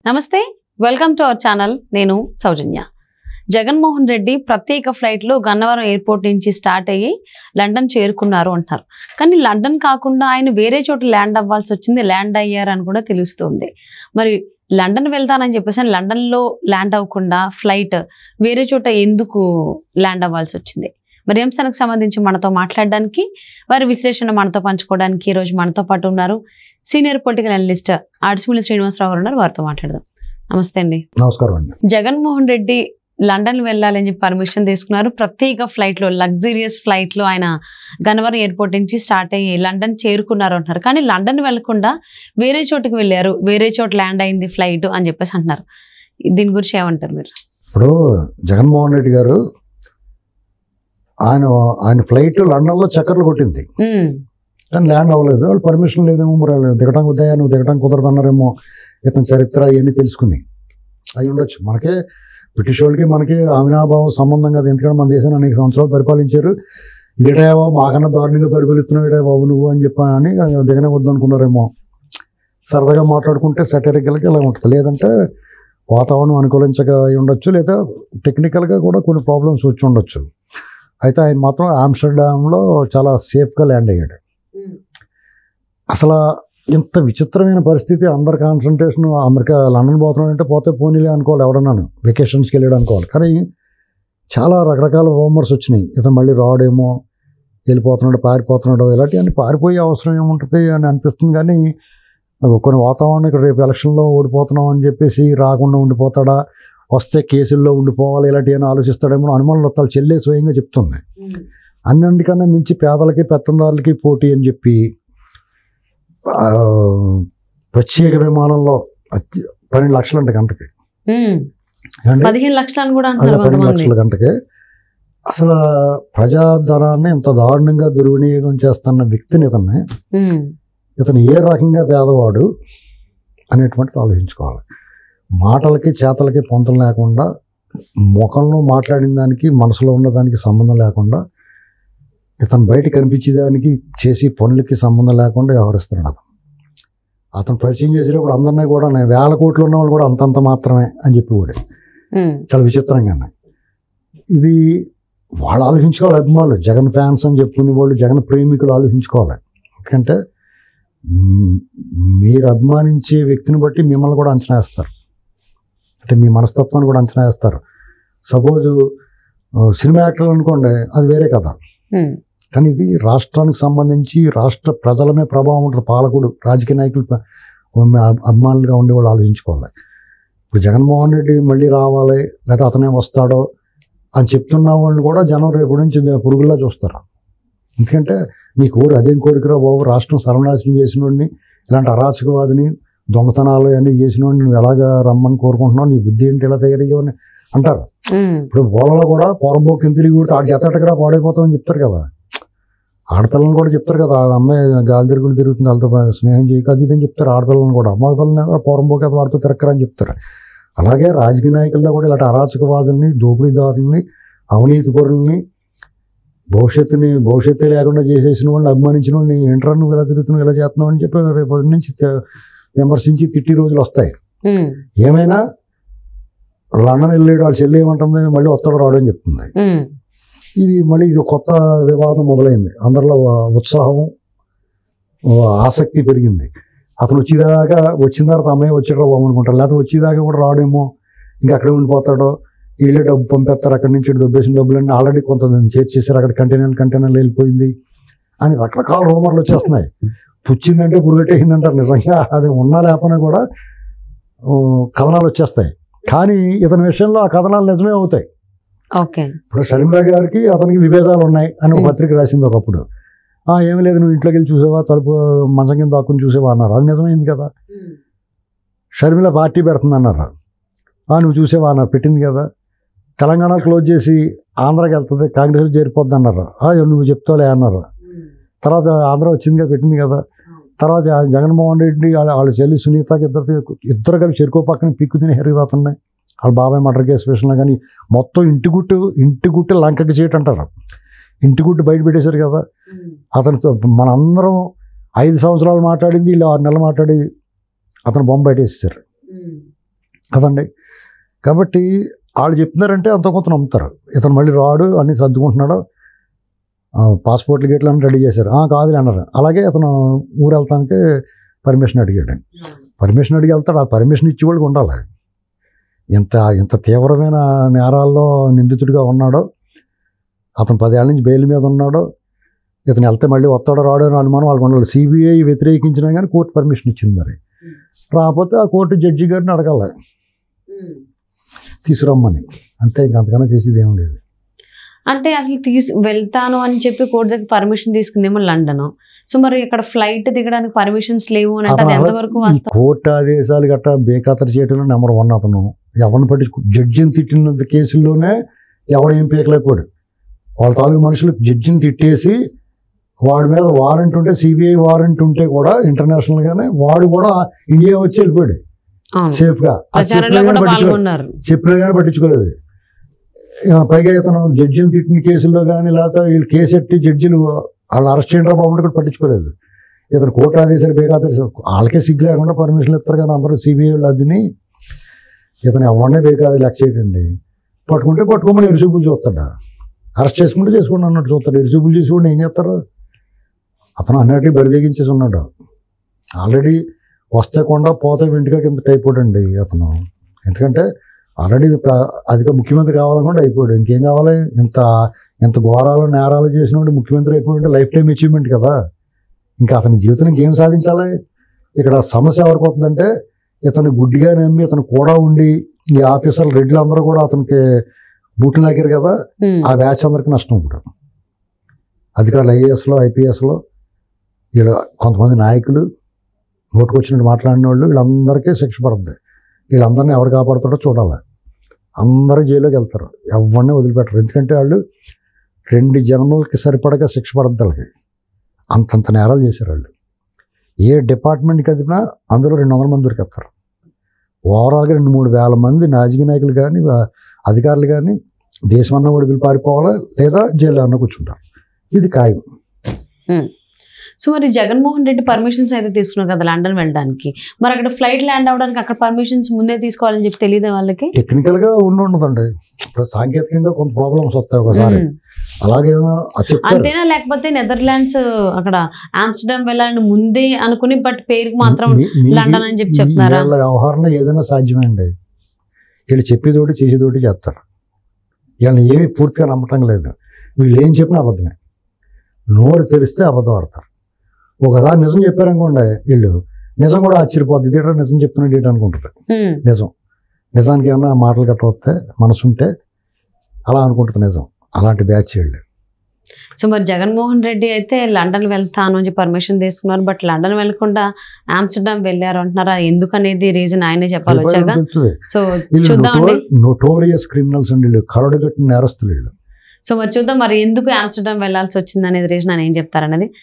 నమస్తే welcome to our channel నేను సౌజన్య జగన్మోహన్ రెడ్డి ప్రత్యేక ఫ్లైట్లో గన్నవరం ఎయిర్పోర్ట్ నుంచి స్టార్ట్ అయ్యి లండన్ చేరుకున్నారు అంటారు కానీ లండన్ కాకుండా ఆయన వేరే చోట ల్యాండ్ అవ్వాల్సి వచ్చింది ల్యాండ్ అయ్యారని కూడా తెలుస్తుంది మరి లండన్ వెళ్తానని చెప్పేసి ఆయన లండన్లో ల్యాండ్ అవ్వకుండా ఫ్లైట్ వేరే చోట ఎందుకు ల్యాండ్ అవ్వాల్సి వచ్చింది మరి ఈ అంశానికి సంబంధించి మనతో మాట్లాడడానికి వారి విశ్లేషణ మనతో పంచుకోవడానికి ఈ రోజు మనతో పాటు ఉన్నారు సీనియర్ పొలిటికల్ అనలిస్ట్ ఆర్ట్స్మిల్లి శ్రీనివాసరావు గారు ఉన్నారు వారితో మాట్లాడదాం నమస్తే అండి నమస్కారం అండి జగన్మోహన్ రెడ్డి లండన్ వెళ్ళాలని చెప్పి పర్మిషన్ తీసుకున్నారు ప్రత్యేక ఫ్లైట్ లో లగ్జరియస్ ఫ్లైట్ లో ఆయన గన్నవరం ఎయిర్పోర్ట్ నుంచి స్టార్ట్ అయ్యి లండన్ చేరుకున్నారు అంటున్నారు కానీ లండన్ వెళ్లకుండా వేరే చోటుకి వెళ్ళారు వేరే చోట ల్యాండ్ అయింది ఫ్లైట్ అని చెప్పేసి అంటున్నారు దీని గురించి ఏమంటారు మీరు ఇప్పుడు జగన్మోహన్ రెడ్డి గారు ఆయన ఆయన ఫ్లైట్ లండన్లో చక్కర్లు కొట్టింది ఉమ్, కానీ ల్యాండ్ అవ్వలేదు వాళ్ళు పర్మిషన్ లేదేమో మరి వాళ్ళు దిగడం ఉదయా నువ్వు దిగడం కుదరదు అన్నారేమో ఇతని చరిత్ర ఇవన్నీ తెలుసుకుని అయి ఉండొచ్చు మనకే బ్రిటిష్ వాళ్ళకి మనకి అవినాభావం సంబంధం కాదు ఎందుకంటే మన దేశాన్ని అనేక సంవత్సరాలు పరిపాలించారు ఇదేటేవో మాకన్నా దారుణంగా పరిపాలిస్తున్నావు బాబు నువ్వు అని చెప్పి అని దిగనే వద్దు అనుకున్నారేమో సరదాగా మాట్లాడుకుంటే సటరికల్గా ఇలా ఉంటుంది లేదంటే వాతావరణం అనుకూలించక అయి ఉండొచ్చు లేదా టెక్నికల్గా కూడా కొన్ని ప్రాబ్లమ్స్ వచ్చి ఉండొచ్చు అయితే ఆయన మాత్రం ఆమ్స్టర్డామ్లో చాలా సేఫ్గా ల్యాండ్ అయ్యాడు అసలు ఇంత విచిత్రమైన పరిస్థితి అందరి కాన్సన్ట్రేషన్ అమెరికా లండన్ పోతున్నాడంటే పోతే పోనీలే అనుకోవాలి ఎవడన్నాను వెకేషన్స్కి వెళ్ళాడు అనుకోవాలి కానీ చాలా రకరకాల రూమర్స్ వచ్చినాయి ఇతను మళ్ళీ రాడేమో వెళ్ళిపోతున్నాడు పారిపోతున్నాడు ఇలాంటివన్నీ పారిపోయే అవసరం ఏముంటుంది అని అనిపిస్తుంది కానీ కొన్ని వాతావరణం ఇక్కడ రేపు ఎలక్షన్లో ఓడిపోతున్నాం అని చెప్పేసి రాకుండా ఉండిపోతాడా వస్తే కేసుల్లో ఉండిపోవాలి ఇలాంటివన్నీ ఆలోచిస్తాడేమో అనుమానం వాళ్ళ చెల్లె స్వయంగా చెప్తుంది అన్నింటికన్నా మించి పేదలకి పెత్తందారులకి పోటీ అని చెప్పి ఆ, ప్రత్యేక విమానంలో అతి పన్నెండు లక్షలు అంట గంటకి ఉమ్, ఏమండి? పదిహేను లక్షలు అని కూడా అలా అంటున్నారు పన్నెండు కొంతమంది లక్షల గంటకి అసలు ప్రజాధనాన్ని ఇంత దారుణంగా దుర్వినియోగం చేస్తున్న వ్యక్తిని ఇతన్ని ఉమ్, ఇతను ఏ రకంగా పేదవాడు అనేటువంటిది ఆలోచించుకోవాలి మాటలకి చేతలకి పొంతం లేకుండా ముఖంలో మాట్లాడిన దానికి మనసులో ఉన్న దానికి సంబంధం లేకుండా ఇతను బయట కనిపించేదానికి చేసి పనులకి సంబంధం లేకుండా వ్యవహరిస్తున్నాడు అతను అతను పరిచయం చేసేటప్పుడు అందరినీ కూడా నేను వేల కోట్లు ఉన్న వాళ్ళు కూడా అంతంత మాత్రమే అని చెప్పేవాడు ఉమ్, చాలా విచిత్రంగానే ఇది వాళ్ళు ఆలోచించుకోవాలి అభిమానులు జగన్ ఫ్యాన్స్ అని చెప్పుకునే వాళ్ళు జగన్ ప్రేమికులు ఆలోచించుకోవాలి ఎందుకంటే మ్, మీరు అభిమానించే వ్యక్తిని బట్టి మిమ్మల్ని కూడా అంచనా వేస్తారు అంటే మీ మనస్తత్వాన్ని కూడా అంచనా వేస్తారు సపోజు సినిమా యాక్టర్లు అనుకోండి అది వేరే కథ ఉమ్, కానీ ఇది రాష్ట్రానికి సంబంధించి రాష్ట్ర ప్రజల మీద ప్రభావం ఉంటుంది పాలకుడు రాజకీయ నాయకులు ప- అబ్- అభిమానులుగా ఉండేవాళ్ళు ఆలోచించుకోవాలి ఇప్పుడు జగన్మోహన్ రెడ్డి మళ్ళీ రావాలి లేదా అతనే వస్తాడో అని చెప్తున్న వాళ్ళని కూడా జనం రేపు నుంచి పురుగుల్లా చూస్తారు ఎందుకంటే నీ కోడి అదేం కోరికరా బాబు రాష్ట్రం సర్వనాశనం చేసిన వాడిని ఇలాంటి అరాచకవాదిని దొంగతనాలు అన్నీ చేసిన వాడిని నువ్వు ఎలాగా రమ్మని కోరుకుంటున్నావు నీ బుద్ధి ఏంటి ఇలా తయారయ్యావని అంటారు ఉమ్, ఇప్పుడు బోలలో కూడా పొరంబోకి తిరిగి కూడా ఆడు జతటకరా పాడైపోతామని చెప్తారు కదా ఆడపిల్లలను కూడా చెప్తారు కదా ఆ అమ్మాయి గాలి తిరుగులు తిరుగుతుంది వాళ్ళతో స్నేహం చేయక అది ఇది అని చెప్తారు ఆడపిల్లలను కూడా అమ్మాయి పిల్లల్ని పొరంబోకి అది వాడితో తిరక్కరా అని చెప్తారు అలాగే రాజకీయ నాయకుల్లో కూడా ఇలాంటి అరాచకవాదుల్ని దోపిడీదారుల్ని అవినీతి పరుల్ని భవిష్యత్తుని భవిష్యత్తు లేకుండా చేసేసిన వాళ్ళని అభిమానించిన వాళ్ళని ఏంట్రా నువ్వు ఇలా తిరుగుతున్నావు ఇలా చేస్తున్నావు అని చెప్పి రేపు పొద్దున్న నుంచి త- విమర్శించి తిట్టి రోజులు వస్తాయి ఉమ్, ఏమైనా లండన్ వెళ్ళాడు వాళ్ళ చెల్లి ఏమంటుంది మళ్ళీ వస్తాడు రాడు అని చెప్తుంది ఉమ్, ఇది మళ్ళీ ఇది కొత్త వివాదం మొదలైంది అందరిలో ఉత్సాహం ఆసక్తి పెరిగింది అతను వచ్చేదాకా వచ్చిన తర్వాత అమ్మాయి వచ్చాడో బాబు అనుకుంటారు లేకపోతే వచ్చేదాకా కూడా రాడేమో ఇంకా అక్కడే ఉండిపోతాడో వీళ్ళే డబ్బు పంపేస్తారు అక్కడి నుంచి ఇటు దొబ్బేసిన డబ్బులన్నీ ఆల్రెడీ కొంత చేర్చేసారు అక్కడ కంటైనర్ కంటైనర్లు వెళ్ళిపోయింది అని రకరకాల రూమర్లు వచ్చేస్తున్నాయి పుచ్చిందంటే పురుగట్టేసిందంటారు నిజంగా అది ఉన్నా లేకపోయినా కూడా ఆ, కథనాలు వచ్చేస్తాయి కానీ ఇతని విషయంలో ఆ కథనాలు నిజమే అవుతాయి ఓకే ఇప్పుడు షర్మిల గారికి అతనికి విభేదాలు ఉన్నాయి అని ఒక Hmm. పత్రిక రాసింది ఒకప్పుడు ఆ ఏమీ లేదు నువ్వు ఇంట్లోకి వెళ్ళి చూసావా తలుపు మంచం కింద దాక్కుని చూసావా అన్నారు అది నిజమైంది కదా షర్మిల పార్టీ పెడుతుంది అన్నారు ఆ నువ్వు చూసావా అన్నారు పెట్టింది కదా తెలంగాణ క్లోజ్ చేసి ఆంధ్రాకి వెళ్తుంది కాంగ్రెస్లో చేరిపోద్ది అన్నారు ఆ నువ్వు చెప్తావులే అన్నారు తర్వాత ఆంధ్ర వచ్చింది కదా పెట్టింది కదా తర్వాత జ- జగన్మోహన్ రెడ్డి వాళ్ళ వాళ్ళ చెల్లి సునీతకి ఇద్దరు ఇద్దరు కలిసి చెరుకో పక్కన పిక్కు తినేరు కదా అతన్ని వాళ్ళ బాబాయ్ మర్డర్ కేసు విషయంలో కానీ మొత్తం ఇంటి గుట్టు ఇంటి గుట్టు లంకకి చేయటం అంటారు ఇంటి గుట్టు బయట పెట్టేశారు కదా అతనితో మనందరం ఐదు సంవత్సరాలు మాట్లాడింది వీళ్ళు ఆరు నెలలు మాట్లాడి అతను బొమ్మ బయట వేసేసారు కదండి కాబట్టి వాళ్ళు చెప్తున్నారంటే అంత కొంత నమ్ముతారు ఇతను మళ్ళీ రాడు అన్ని సర్దుకుంటున్నాడు ఆ, పాస్పోర్ట్లు గేట్లు అన్నీ రెడీ చేశారు "ఆ, కాదులే అన్నారు అలాగే అతను ఊరు వెళ్తానికి పర్మిషన్ అడిగాడు పర్మిషన్ అడిగి వెళ్తాడు ఆ పర్మిషన్ ఇచ్చి వాళ్ళకి ఉండాలి ఇంత ఇంత తీవ్రమైన నేరాల్లో నిందితుడిగా ఉన్నాడో అతను పదేళ్ళ నుంచి బెయిల్ మీద ఉన్నాడో ఇతను వెళ్తే మళ్ళీ వస్తాడో రాడో అని అనుమానం వాళ్ళకి ఉండాలి సిబిఐ వ్యతిరేకించినా కానీ కోర్టు పర్మిషన్ ఇచ్చింది మరి రాకపోతే ఆ కోర్టు జడ్జి గారిని అడగాలి తీసుకురమ్మని అంతే ఇంక అంతకన్నా చేసేది ఏం లేదు అంటే అసలు తీసి వెళ్తాను అని చెప్పి కోర్టు దగ్గర పర్మిషన్ తీసుకుందేమో లండన్ సో మరి ఇక్కడ ఫ్లైట్ దిగడానికి పర్మిషన్స్ లేవు అని అంటే అది అతను ఎంతవరకు ఈ వాస్తవం కోర్టు ఆదేశాలు గట్రా బేఖాతరు చేయడంలో నెంబర్ వన్ అతను ఎవరిని పట్టించుకో జడ్జిని తిట్టిన కేసుల్లోనే ఎవడు ఏం పీకలేకపోయాడు వాళ్ళ తాలూకు మనుషులు జడ్జిని తిట్టేసి వాడి మీద వారెంట్ ఉంటే సిబిఐ వారెంట్ ఉంటే కూడా ఇంటర్నేషనల్ గానే వాడు కూడా ఇండియా వచ్చి వెళ్ళిపోయాడు అవును సేఫ్ గా ఆ ప్రచారంలో చెప్పినా కూడా కానీ పట్టించుకో పాల్గొన్నారు చెప్పినా కానీ పట్టించుకోలేదు ఆ, పైగా ఇతను జడ్జిని తిట్టిన కేసుల్లో కానీ లేకపోతే వీళ్ళు కేసు ఎట్టి జడ్జిలు వాళ్ళు అరెస్ట్ చేయడం బాబు కూడా పట్టించుకోలేదు ఇతను కోర్టు ఆదేశాలు బేకాతరు వాళ్ళకే సిగ్గు లేకుండా పర్మిషన్ ఇస్తారు కానీ అందరూ సిబిఐ వాళ్ళు అదిని ఇతను ఎవరినే బేకాదు లెక్క చేయడండి పట్టుకుంటే పట్టుకోమని ఎరుసూపులు చూస్తాడు అరెస్ట్ చేసుకుంటే చేసుకోండి అన్నట్టు చూస్తాడు ఎరుసూపులు చేసుకోండి ఏం చేస్తారు అతను అన్నట్టు బరిదెగించేసి ఉన్నాడు ఆల్రెడీ వస్తే కొండ పోతే వెంటగా కింద టైపోయాడు అండి అతను ఎందుకంటే ఆల్రెడీ అధిక ముఖ్యమంత్రి కావాలనుకుంటే అయిపోయాడు ఇంకేం కావాలి ఇంత ఇంత ఘోరాలు నేరాలు చేసినప్పుడు ముఖ్యమంత్రి అయిపోయింటే లైఫ్ టైం అచీవ్మెంట్ కదా ఇంకా అతని జీవితం ఇంకేం సాధించాలి ఇక్కడ సమస్య ఎవరికి వస్తుందంటే ఇతను గుడ్డిగా నమ్మి ఇతను కూడా ఉండి ఈ ఆఫీసర్లు రెడ్లు అందరూ కూడా అతనికి బూట్లు లాగారు కదా ఉమ్. ఆ బ్యాచ్ అందరికి నష్టం ఇప్పుడు అధికారులు ఐఏఎస్లో ఐపీఎస్లో వీళ్ళ కొంతమంది నాయకులు నోటుకొచ్చినట్టు మాట్లాడిన వాళ్ళు వీళ్ళందరికీ శిక్ష పడుతుంది వీళ్ళందరినీ ఎవరు కాపాడుతాడో చూడాలి అందరూ జైల్లోకి వెళ్తారు ఎవరిని వదిలిపెట్టరు ఎందుకంటే వాళ్ళు రెండు జన్మలకి సరిపడగా శిక్ష పడద్దు వాళ్ళకి అంతంత నేరాలు చేశారు వాళ్ళు ఏ డిపార్ట్మెంట్కి అదినా అందులో రెండు వందల మంది దొరికేస్తారు ఓవరాల్గా రెండు మూడు వేల మంది రాజకీయ నాయకులు కానీ అధికారులు కానీ దేశం అన్న విడుదల పారిపోవాలా లేదా జైలు అన్న కూర్చుంటారు ఇది ఖాయం సో మరి జగన్మోహన్ రెడ్డి పర్మిషన్స్ అయితే తీసుకున్నారు కదా లండన్ వెళ్ళడానికి మరి అక్కడ ఫ్లైట్ ల్యాండ్ అవడానికి అక్కడ పర్మిషన్స్ ముందే తీసుకోవాలని చెప్పి తెలియదు వాళ్ళకి టెక్నికల్గా ఉండి ఉండదండి ఇప్పుడు సాంకేతికంగా కొంత ప్రాబ్లమ్స్ వస్తాయి ఒకసారి ఉమ్. అలాగే అది చెప్తారు అంతేనా లేకపోతే నెదర్లాండ్స్ అక్కడ ఆమ్స్టర్డామ్ వెళ్ళాలని ముందే అనుకుని బట్ పేరుకి మాత్రం మీ- మీ- లండన్ అని చెప్పి ఈ- చెప్తున్నారా? వీళ్ళ వ్యవహారంలో ఏదైనా సాధ్యమే అండి వీళ్ళు చెప్పేదోటి చేసేదోటి చేస్తారు వీళ్ళని ఏమీ పూర్తిగా నమ్మటం లేదు వీళ్ళు ఏం చెప్పినా అబద్ధమే నోరు తెరిస్తే అబద్ధం ఆడతారు ఒకసారి నిజం చెప్పారనుకోండి వీళ్ళు నిజం కూడా ఆశ్చర్యపోద్ది ఇదేటో నిజం చెప్తున్నాడు ఏంటి అనుకుంటుంది ఉమ్. నిజం నిజానికి ఏమన్నా మాటలు గట్ట వస్తే మనసుంటే అలా అనుకుంటుంది నిజం అలాంటి బ్యాచ్ వీళ్ళు సో మరి జగన్మోహన్ రెడ్డి అయితే లండన్ వెళ్తాను అని చెప్పి పర్మిషన్ తీసుకున్నారు బట్ లండన్ వెళ్ళకుండా ఆమ్స్టర్డామ్ వెళ్ళారు అంటున్నారా ఎందుకు అనేది రీజన్ ఆయనే చెప్పాలి వచ్చాక తెలుస్తుంది సో వీళ్ళు చూద్దామండి నోటోరియస్ క్రిమినల్స్ అండి వీళ్ళు కరడుగట్టిన నేరస్తులు వీళ్ళు సో మరి చూద్దాం మరి ఎందుకు ఆమ్స్టర్డామ్ వెళ్ళాల్సి వచ్చింది అనేది రీజన్ ఆయన ఏం చెప్తారనేది